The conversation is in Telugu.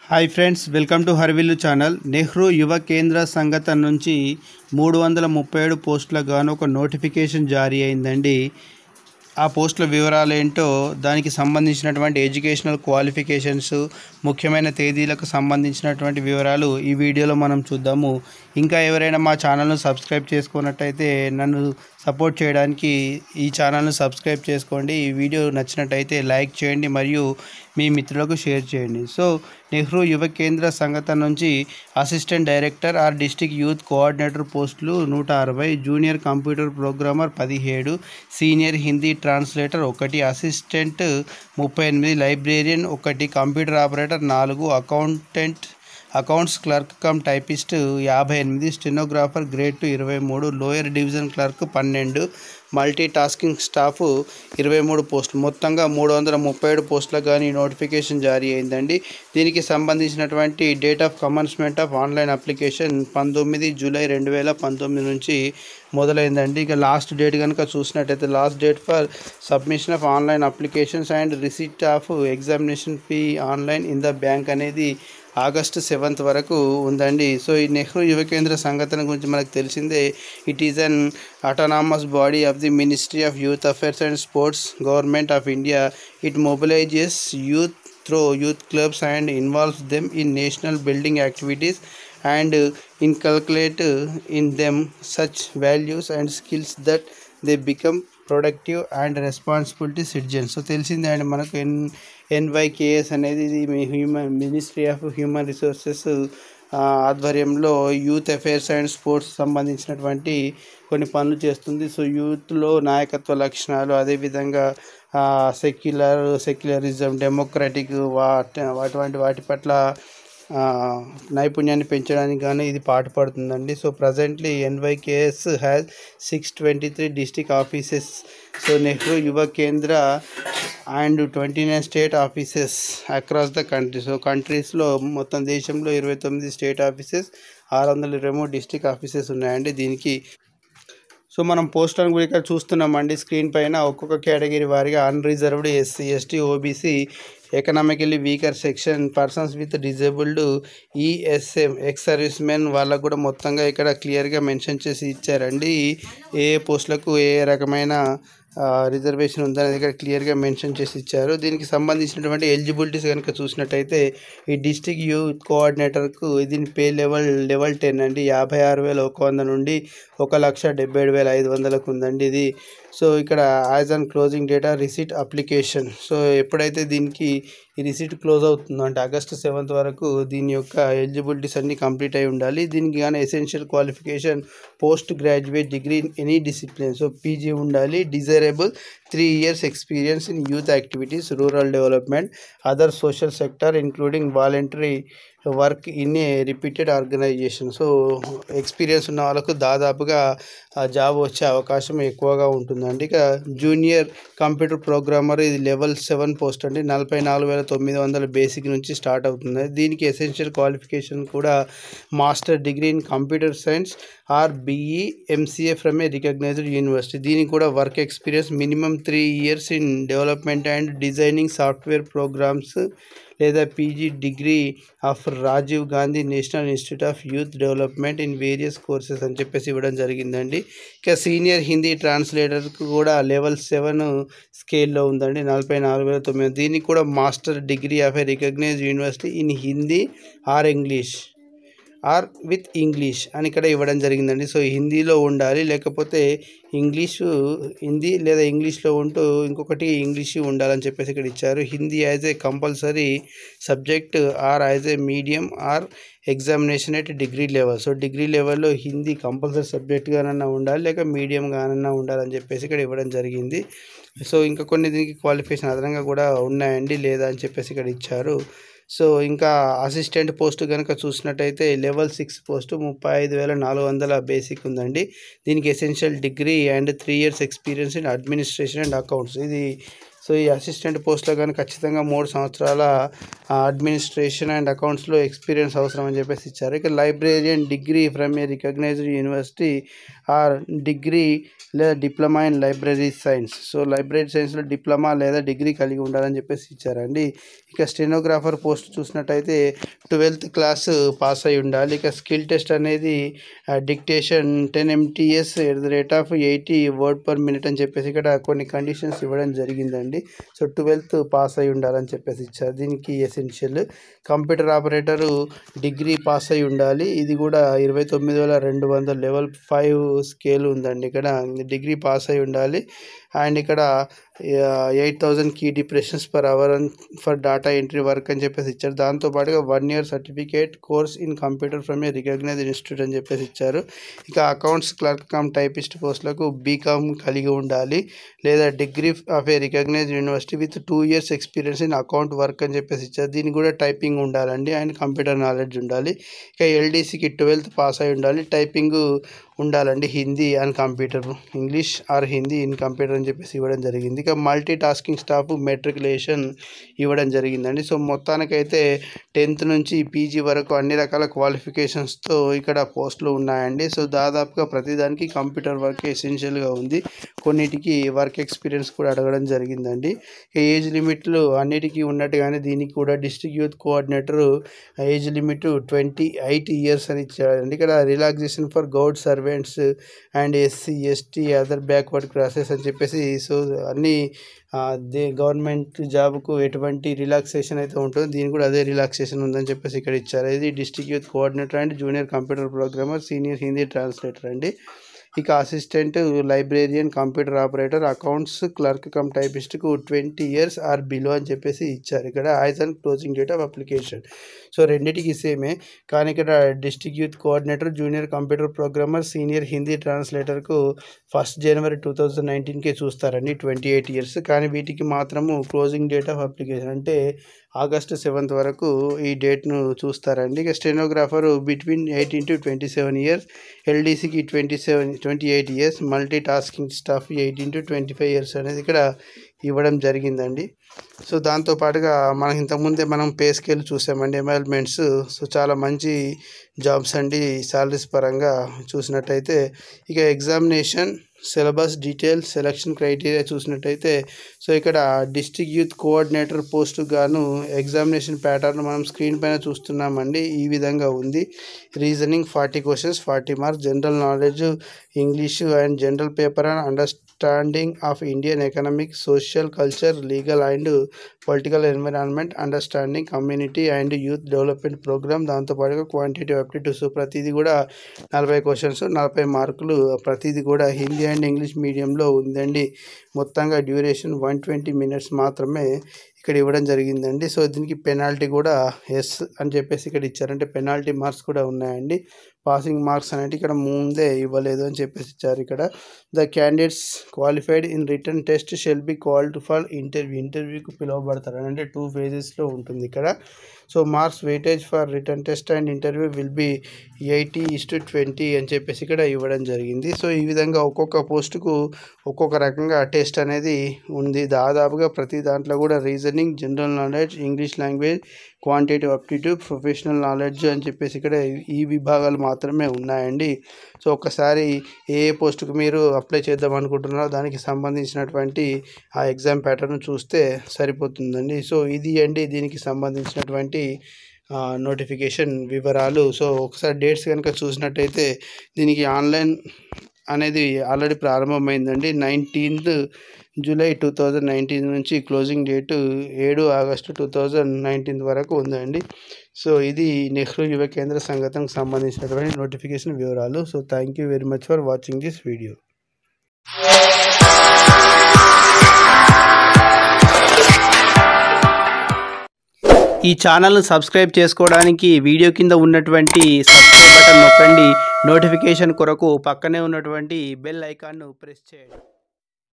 హాయ్ ఫ్రెండ్స్ వెల్కమ్ టు హర్విల్లు ఛానల్ నెహ్రూ యువ కేంద్ర సంఘటన నుంచి మూడు వందల ముప్పై ఏడు పోస్టులకు గాను ఒక నోటిఫికేషన్ జారీ అయిందండి ఆ పోస్టుల వివరాలు ఏంటో దానికి సంబంధించినటువంటి ఎడ్యుకేషనల్ క్వాలిఫికేషన్స్ ముఖ్యమైన తేదీలకు సంబంధించినటువంటి వివరాలు ఈ వీడియోలో మనం చూద్దాము ఇంకా ఎవరైనా మా ఛానల్ను సబ్స్క్రైబ్ చేసుకున్నట్టయితే నన్ను సపోర్ట్ చేయడానికి ఈ ఛానల్ను సబ్స్క్రైబ్ చేసుకోండి ఈ వీడియో నచ్చినట్టయితే లైక్ చేయండి మరియు మీ మిత్రులకు షేర్ చేయండి సో నెహ్రూ యువ కేంద్ర సంఘటన నుంచి assistant director or district youth coordinator పోస్టులు నూట అరవై జూనియర్ కంప్యూటర్ ప్రోగ్రామర్ పదిహేడు సీనియర్ హిందీ ట్రాన్స్లేటర్ ఒకటి అసిస్టెంట్ ముప్పై ఎనిమిది లైబ్రేరియన్ ఒకటి కంప్యూటర్ ఆపరేటర్ నాలుగు accountant accounts clerk cum typist యాభై ఎనిమిది స్టెనోగ్రాఫర్ గ్రేడ్ టు ఇరవై మూడు లోయర్ డివిజన్ క్లర్క్ పన్నెండు మల్టీ టాస్కింగ్ స్టాఫ్ ఇరవై మూడు పోస్టులు మొత్తంగా మూడు వందల ముప్పై ఏడు పోస్టులకు కానీ నోటిఫికేషన్ జారీ అయిందండి దీనికి సంబంధించినటువంటి date of commencement of online application పంతొమ్మిది జూలై రెండు వేల పంతొమ్మిది నుంచి మొదలైందండి ఇక లాస్ట్ డేట్ కనుక చూసినట్టయితే last date for submission of online applications and receipt of examination fee online in the bank అనేది ఆగస్టు సెవెంత్ వరకు ఉందండి సో ఈ నెహ్రూ యువ కేంద్ర సంఘటన గురించి మనకు తెలిసిందే it is an autonomous body of the ministry of youth affairs and sports government of India it mobilises youth through youth clubs and involves them in national building activities and inculcate in them such values and skills that they become productive and responsibility citizen so తెలిసిందే అండి మనకు ఎన్ ఎన్వైకేఎస్ అనేది ఇది మీ human ministry of human resources ఆధ్వర్యంలో యూత్ అఫేర్స్ అండ్ స్పోర్ట్స్ సంబంధించినటువంటి కొన్ని పనులు చేస్తుంది సో యూత్లో నాయకత్వ లక్షణాలు అదేవిధంగా సెక్యులర్ సెక్యులరిజం డెమోక్రటిక్ వాటి అటువంటి వాటి పట్ల నైపుణ్యాన్ని పెంచడానికి కానీ ఇది పాటుపడుతుందండి so presently NYKS has six twenty three district offices so Nehru Yuva Kendra and twenty nine state offices across the country so కంట్రీస్లో మొత్తం దేశంలో ఇరవై తొమ్మిది స్టేట్ ఆఫీసెస్ ఆరు వందల ఇరవై మూడు డిస్టిక్ ఆఫీసెస్ ఉన్నాయండి దీనికి సో మనం పోస్టర్ని కూడా ఇక్కడ చూస్తున్నామండి స్క్రీన్ పైన ఒక్కొక్క కేటగిరీ వారిగా unreserved SC ST OBC economically weaker section persons with disabled ESM ex service men వాళ్ళకు కూడా మొత్తంగా ఇక్కడ క్లియర్గా మెన్షన్ చేసి ఇచ్చారండి ఏ పోస్టులకు ఏ రకమైన రిజర్వేషన్ ఉందని ఇక్కడ క్లియర్గా మెన్షన్ చేసి ఇచ్చారు దీనికి సంబంధించినటువంటి ఎలిజిబిలిటీస్ కనుక చూసినట్టయితే ఈ డిస్టిక్ యూత్ కోఆర్డినేటర్కు దీని పే లెవెల్ లెవెల్ టెన్ అండి యాభై ఆరు వేల ఒక వంద నుండి ఒక లక్ష డెబ్బై ఏడు వేల ఐదు వందలకు ఉందండి ఇది సో ఇక్కడ as an closing data receipt application so ఎప్పుడైతే దీనికి ఈ రిసీట్ క్లోజ్ అవుతుందో అంటే ఆగస్టు సెవెంత్ వరకు దీని యొక్క ఎలిజిబిలిటీస్ అన్నీ కంప్లీట్ అయి ఉండాలి దీనికి కానీ essential qualification post graduate degree in any discipline so PG ఉండాలి desirable three years experience in youth activities rural development other social sector including voluntary work in a reputed organisation so experience ఉన్న వాళ్ళకు దాదాపుగా జాబ్ వచ్చే అవకాశం ఎక్కువగా ఉంటుందండి ఇక జూనియర్ కంప్యూటర్ ప్రోగ్రామర్ ఇది లెవెల్ సెవెన్ పోస్ట్ అండి నలభై నాలుగు వేల తొమ్మిది వందల బేసిక్ నుంచి స్టార్ట్ అవుతుంది దీనికి ఎసెన్షియల్ క్వాలిఫికేషన్ కూడా master degree in computer science or BE MCA from a recognised university దీనికి కూడా work experience minimum three years in development and designing software programmes లేదా PG degree of Rajiv Gandhi national institute of youth development in various courses అని చెప్పేసి ఇవ్వడం జరిగిందండి ఇక సీనియర్ హిందీ ట్రాన్స్లేటర్కి కూడా లెవెల్ సెవెన్ స్కేల్లో ఉందండి నలభై నాలుగు వేల తొమ్మిది దీనికి కూడా master degree of a recognise university in Hindi or English or with English అని ఇక్కడ ఇవ్వడం జరిగిందండి సో హిందీలో ఉండాలి లేకపోతే ఇంగ్లీషు హిందీ లేదా ఇంగ్లీష్లో ఉంటూ ఇంకొకటి ఇంగ్లీష్ ఉండాలని చెప్పేసి ఇక్కడ ఇచ్చారు Hindi as a compulsory subject or as a medium or examination at degree level so degree లెవెల్లో హిందీ కంపల్సరీ సబ్జెక్ట్గానన్నా ఉండాలి లేక మీడియంగానన్నా ఉండాలని చెప్పేసి ఇక్కడ ఇవ్వడం జరిగింది సో ఇంకా కొన్ని దీనికి క్వాలిఫికేషన్ అదనంగా కూడా ఉన్నాయండి లేదా అని చెప్పేసి ఇక్కడ ఇచ్చారు సో ఇంకా అసిస్టెంట్ పోస్ట్ కనుక చూసినట్టయితే లెవెల్ సిక్స్ పోస్ట్ ముప్పై ఐదు వేల నాలుగు వందల బేసిక్ ఉందండి దీనికి essential degree and three years experience in administration and accounts ఇది సో ఈ అసిస్టెంట్ పోస్ట్లో కానీ ఖచ్చితంగా మూడు సంవత్సరాల అడ్మినిస్ట్రేషన్ అండ్ అకౌంట్స్లో ఎక్స్పీరియన్స్ అవసరం అని చెప్పేసి ఇచ్చారు ఇక librarian degree from a recognised university or degree లేదా diploma in library science so library సైన్స్లో డిప్లొమా లేదా డిగ్రీ కలిగి ఉండాలని చెప్పేసి ఇచ్చారండి ఇక స్టెనోగ్రాఫర్ పోస్ట్ చూసినట్టయితే ట్వెల్త్ క్లాస్ పాస్ అయి ఉండాలి ఇక స్కిల్ టెస్ట్ అనేది dictation ten MTS at the rate of eighty word per minute అని చెప్పేసి ఇక్కడ కొన్ని కండిషన్స్ ఇవ్వడం జరిగిందండి సో ట్వెల్త్ పాస్ అయి ఉండాలని చెప్పేసి ఇచ్చారు దీనికి essential computer operator degree pass అయి ఉండాలి ఇది కూడా ఇరవై తొమ్మిది వేల రెండు వందల లెవెల్ ఫైవ్ స్కేల్ ఉందండి ఇక్కడ డిగ్రీ పాస్ అయి ఉండాలి అండ్ ఇక్కడ eight thousand key depressions per hour for data entry work అని చెప్పేసి ఇచ్చారు దాంతోపాటుగా one year certificate course in computer from a recognise institute అని చెప్పేసి ఇచ్చారు ఇక అకౌంట్స్ క్లర్క్ కమ్ టైపిస్ట్ పోస్టులకు బీకామ్ కలిగి ఉండాలి లేదా degree of a recognise university with two years experience in account work అని చెప్పేసి ఇచ్చారు దీనికి కూడా టైపింగ్ ఉండాలండి అండ్ కంప్యూటర్ నాలెడ్జ్ ఉండాలి ఇక ఎల్డీసీకి ట్వెల్త్ పాస్ అయి ఉండాలి టైపింగ్ ఉండాలండి Hindi and computer English or Hindi in computer అని చెప్పేసి ఇవ్వడం జరిగింది ఇక మల్టీ టాస్కింగ్ స్టాఫ్ మెట్రికులేషన్ ఇవ్వడం జరిగిందండి సో మొత్తానికైతే టెన్త్ నుంచి పీజీ వరకు అన్ని రకాల క్వాలిఫికేషన్స్తో ఇక్కడ పోస్టులు ఉన్నాయండి సో దాదాపుగా ప్రతిదానికి కంప్యూటర్ వర్క్ ఎసెన్షియల్గా ఉంది కొన్నిటికి వర్క్ ఎక్స్పీరియన్స్ కూడా అడగడం జరిగిందండి ఇక ఏజ్ లిమిట్లు అన్నిటికీ ఉన్నట్టుగానే దీనికి కూడా district youth coordinator age limit twenty eight years అని ఇచ్చారండి ఇక్కడ relaxation for govt servants and SC ST other backward classes అని చెప్పేసి సో అన్ని దే గవర్నమెంట్ జాబ్కు ఎటువంటి రిలాక్సేషన్ అయితే ఉంటుందో దీనికి కూడా అదే రిలాక్సేషన్ ఉందని చెప్పేసి ఇక్కడ ఇచ్చారు ఇది district youth coordinator and junior computer programmer senior Hindi translator అండి ఇక assistant librarian computer operator accounts clerk cum టైపిస్ట్కు ట్వంటీ ఇయర్స్ ఆర్ బిలో అని చెప్పేసి ఇచ్చారు ఇక్కడ age and closing date of application so రెండింటికి సేమే కానీ ఇక్కడ district youth coordinator junior computer programmer senior Hindi ట్రాన్స్లేటర్కు ఫస్ట్ జనవరి టూ థౌజండ్ నైన్టీన్కే చూస్తారండి ట్వంటీ ఎయిట్ ఇయర్స్ కానీ వీటికి మాత్రము క్లోజింగ్ డేట్ ఆఫ్ అప్లికేషన్ అంటే ఆగస్టు సెవెంత్ వరకు ఈ డేట్ను చూస్తారండి ఇక stenographer between eighteen to twenty seven years ఎల్డీసీకి twenty seven twenty eight years multi tasking staff eighteen to twenty five years అనేది ఇక్కడ ఇవ్వడం జరిగిందండి సో దాంతోపాటుగా మనం ఇంతకుముందే మనం పే స్కేల్ చూసామండి ఎమైల్మెంట్స్ సో చాలా మంచి జాబ్స్ అండి శాలరీస్ పరంగా చూసినట్టయితే ఇక examination syllabus details selection criteria చూసినట్టయితే సో ఇక్కడ డిస్ట్రిక్ట్ యూత్ కోఆర్డినేటర్ పోస్టు గాను ఎగ్జామినేషన్ ప్యాటర్న్ మనం స్క్రీన్ పైన చూస్తున్నామండి ఈ విధంగా ఉంది reasoning forty questions forty marks general knowledge English and general paper and understanding of Indian economic social culture legal and political environment understanding community and youth development programme దాంతోపాటుగా క్వాంటిటీ అప్టిట్యూడ్స్ ప్రతిదీ కూడా నలభై క్వశ్చన్స్ నలభై మార్కులు ప్రతిదీ కూడా హిందీ అండ్ ఇంగ్లీష్ మీడియంలో ఉందండి మొత్తంగా డ్యూరేషన్ వన్ ట్వంటీ మినిట్స్ మాత్రమే ఇక్కడ ఇవ్వడం జరిగిందండి సో దీనికి పెనాల్టీ కూడా ఎస్ అని చెప్పేసి ఇక్కడ ఇచ్చారు అంటే పెనాల్టీ మార్క్స్ కూడా ఉన్నాయండి పాసింగ్ మార్క్స్ అనేవి ఇక్కడ ముందే ఇవ్వలేదు అని చెప్పేసి ఇచ్చారు ఇక్కడ the candidates qualified in written test shall be called for interview ఇంటర్వ్యూకి పిలువబడతారు అంటే టూ ఫేజెస్లో ఉంటుంది ఇక్కడ so marks weightage for written test and interview will be eighty is to twenty అని చెప్పేసి ఇక్కడ ఇవ్వడం జరిగింది సో ఈ విధంగా ఒక్కొక్క పోస్టుకు ఒక్కొక్క రకంగా టెస్ట్ అనేది ఉంది దాదాపుగా ప్రతి దాంట్లో కూడా reasoning general knowledge English language quantity aptitude professional knowledge అని చెప్పేసి ఇక్కడ ఈ విభాగాలు మాత్రమే ఉన్నాయండి సో ఒకసారి ఏ ఏ పోస్టుకు మీరు అప్లై చేద్దాం అనుకుంటున్నారో దానికి సంబంధించినటువంటి ఆ ఎగ్జామ్ ప్యాటర్న్ చూస్తే సరిపోతుందండి సో ఇది అండి దీనికి సంబంధించినటువంటి నోటిఫికేషన్ వివరాలు సో ఒకసారి డేట్స్ కనుక చూసినట్టయితే దీనికి ఆన్లైన్ అనేది ఆల్రెడీ ప్రారంభమైందండి nineteenth July two thousand nineteen నుంచి క్లోజింగ్ డేటు ఏడు ఆగస్టు టూ థౌజండ్ నైన్టీన్ వరకు ఉందండి సో ఇది నెహ్రూ యువ కేంద్ర సంఘటనకు సంబంధించినటువంటి నోటిఫికేషన్ వివరాలు so thank you very much for watching this video ఈ ఛానల్ను సబ్స్క్రైబ్ చేసుకోవడానికి వీడియో కింద ఉన్నటువంటి సబ్స్క్రైబ్ బటన్ నొక్కండి నోటిఫికేషన్ కొరకు పక్కనే ఉన్నటువంటి బెల్ ఐకాన్ను ప్రెస్ చేయండి